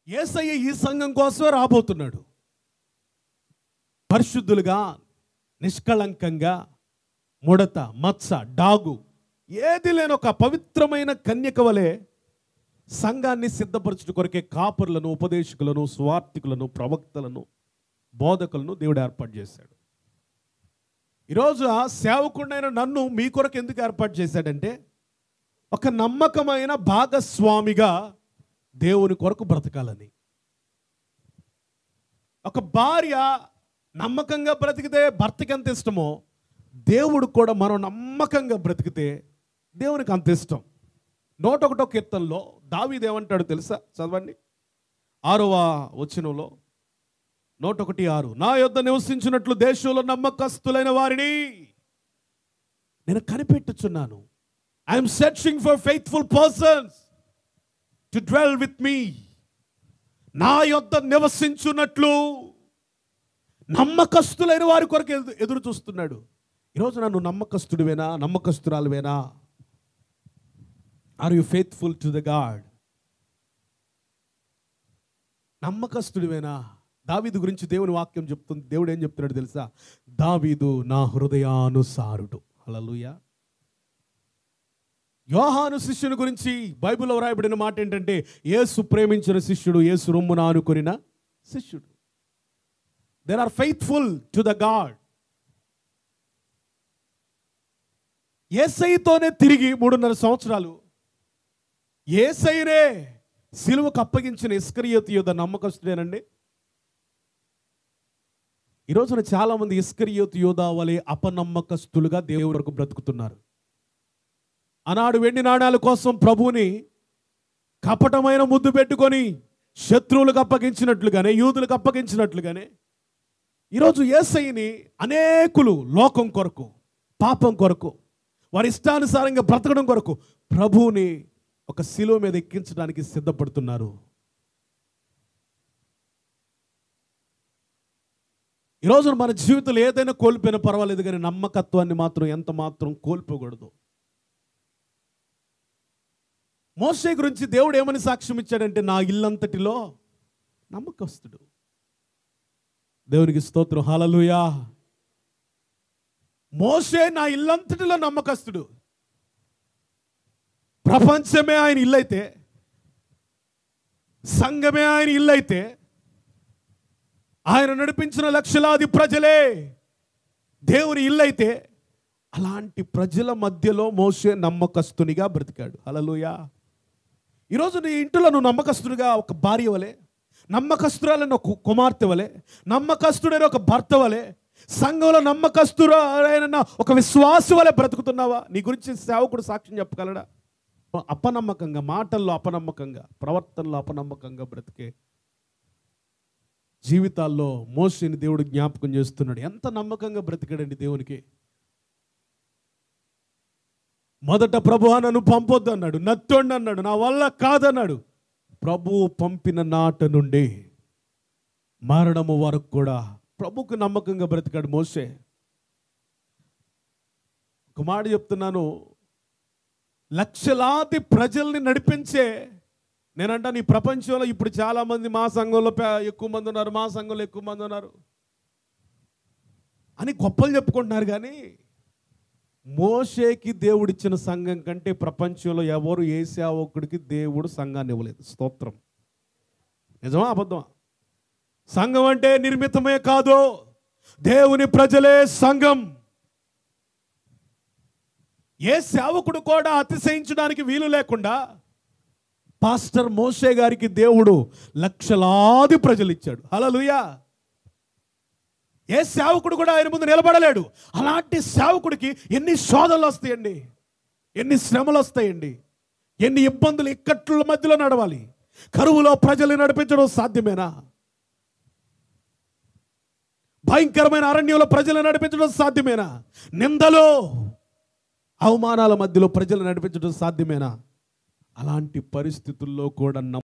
ఏసయ్య ఈ సంఘం కోసమే రాబోతున్నాడు పరిశుద్ధులుగా నిష్కళంకంగా ముడత మత్స డాగు ఏది లేని ఒక పవిత్రమైన కన్యక వలె సంఘాన్ని సిద్ధపరచుట కొరకే కాపరులను ఉపదేశకులను స్వార్థికులను ప్రవక్తలను బోధకులను దేవుడు ఏర్పాటు చేశాడు ఈరోజు ఆ సేవకుడైన నన్ను మీ కొరకు ఎందుకు ఏర్పాటు చేశాడంటే ఒక నమ్మకమైన భాగస్వామిగా దేవుని కొరకు బ్రతకాలని ఒక భార్య నమ్మకంగా బ్రతికితే భర్తకి ఎంత ఇష్టమో దేవుడు కూడా మనం నమ్మకంగా బ్రతికితే దేవునికి అంత ఇష్టం నూట ఒకటో కీర్తనలో దావీదు ఏమంటాడు తెలుసా చదవండి ఆరవ వచనంలో నూట ఒకటి ఆరు నా యొద్ద నివసించినట్లు దేశంలో నమ్మకస్తులైన వారిని నేను కనిపెట్టుచున్నాను I'm searching for faithful persons to dwell with me నా యొద్ద నివసించున్నట్లు నమ్మకస్తులైన వారి కొరకు ఎదు- ఎదురు చూస్తున్నాడు ఈరోజు నన్ను నమ్మకస్తుడివేనా నమ్మకస్తురాలువేనా are you faithful to the God నమ్మకస్తుడివేనా దావీదు గురించి దేవుని వాక్యం చెప్తుంది దేవుడు ఏం చెప్తున్నాడు తెలుసా దావీదు నా హృదయానుసారుడు హల్లెలూయా యోహాను శిష్యుని గురించి బైబిల్లో వ్రాయబడిన మాట ఏంటంటే యేసు ప్రేమించిన శిష్యుడు యేసు రొమ్మున ఆనుకొనిన శిష్యుడు there are faithful to the God ఏసైతోనే తిరిగి మూడున్నర సంవత్సరాలు ఏసైనే సిలువకు అప్పగించిన ఇస్కరియోతు యుద్ధ నమ్మకస్తుడేనండి ఈ రోజున చాలా మంది ఇస్కరియోతు యోధా వలె అపనమ్మకస్తులుగా దేవుని వరకు బ్రతుకుతున్నారు ఆనాడు వెండి నాణాల కోసం ప్రభువుని కపటమైన ముద్దు పెట్టుకొని శత్రువులకు అప్పగించినట్లుగానే యూదులకు అప్పగించినట్లుగానే ఈరోజు ఏసైని అనేకులు లోకం కొరకు పాపం కొరకు వారి ఇష్టానుసారంగా బ్రతకడం కొరకు ప్రభువుని ఒక శిలువ మీద ఎక్కించడానికి సిద్ధపడుతున్నారు ఈరోజు మన జీవితంలో ఏదైనా కోల్పోయినా పర్వాలేదు కానీ నమ్మకత్వాన్ని మాత్రం ఎంత మాత్రం కోల్పోకూడదు మోసే గురించి దేవుడు ఏమని సాక్ష్యం ఇచ్చాడంటే నా ఇల్లంతటిలో నమ్మకస్తుడు దేవునికి స్తోత్రం హలలుయా మోసే నా ఇల్లంతటిలో నమ్మకస్తుడు ప్రపంచమే ఆయన ఇల్లైతే సంఘమే ఆయన ఇల్లైతే ఆయన నడిపించిన లక్షలాది ప్రజలే దేవుని ఇల్లైతే అలాంటి ప్రజల మధ్యలో మోసే నమ్మకస్తునిగా బ్రతికాడు హలలుయా ఈరోజు నీ ఇంటిలో నువ్వు నమ్మకస్తుడిగా ఒక భార్య వలె నమ్మకస్తురాలని ఒక కుమార్తె వలె నమ్మకస్తుడైన ఒక భర్త వలె సంఘంలో నమ్మకస్తుడైన ఒక విశ్వాసి వలె బ్రతుకుతున్నావా నీ గురించి సేవకుడు సాక్ష్యం చెప్పగలడా అపనమ్మకంగా మాటల్లో అపనమ్మకంగా ప్రవర్తనలో అపనమ్మకంగా బ్రతికే జీవితాల్లో మోసేని దేవుడు జ్ఞాపకం చేస్తున్నాడు ఎంత నమ్మకంగా బ్రతికాడండి దేవునికి మొదట ప్రభు నన్ను పంపొద్దు అన్నాడు నత్తోండి అన్నాడు నా వల్ల కాదన్నాడు ప్రభువు పంపిన నాట నుండి మరణము వరకు కూడా ప్రభుకు నమ్మకంగా బ్రతికాడు మోసే ఒక మాట చెప్తున్నాను లక్షలాది ప్రజల్ని నడిపించే నేనంటాను ఈ ప్రపంచంలో ఇప్పుడు చాలా మంది మా సంఘంలో పే- ఎక్కువ మంది ఉన్నారు మా సంఘంలో ఎక్కువ మంది ఉన్నారు అని గొప్పలు చెప్పుకుంటున్నారు కానీ మోషేకి దేవుడిచ్చిన సంఘం కంటే ప్రపంచంలో ఎవరు ఏ సేవకుడికి దేవుడు సంఘాన్ని ఇవ్వలేదు స్తోత్రం నిజమా అబద్ధమా సంఘం అంటే నిర్మితమే కాదు దేవుని ప్రజలే సంఘం ఏ సేవకుడు కూడా అతిశయించడానికి వీలు లేకుండా పాస్టర్ మోషే గారికి దేవుడు లక్షలాది ప్రజలు ఇచ్చాడు హల్లెలూయా ఏ సేవకుడు కూడా ఆయన ముందు నిలబడలేడు అలాంటి సేవకుడికి ఎన్ని శోధనలు వస్తాయండి ఎన్ని శ్రమలు వస్తాయండి ఎన్ని ఇబ్బందులు ఇక్కట్ల మధ్యలో నడవాలి కరువులో ప్రజలు నడిపించడం సాధ్యమేనా భయంకరమైన అరణ్యంలో ప్రజలు నడిపించడం సాధ్యమేనా నిందలో అవమానాల మధ్యలో ప్రజలు నడిపించడం సాధ్యమేనా అలాంటి పరిస్థితుల్లో కూడా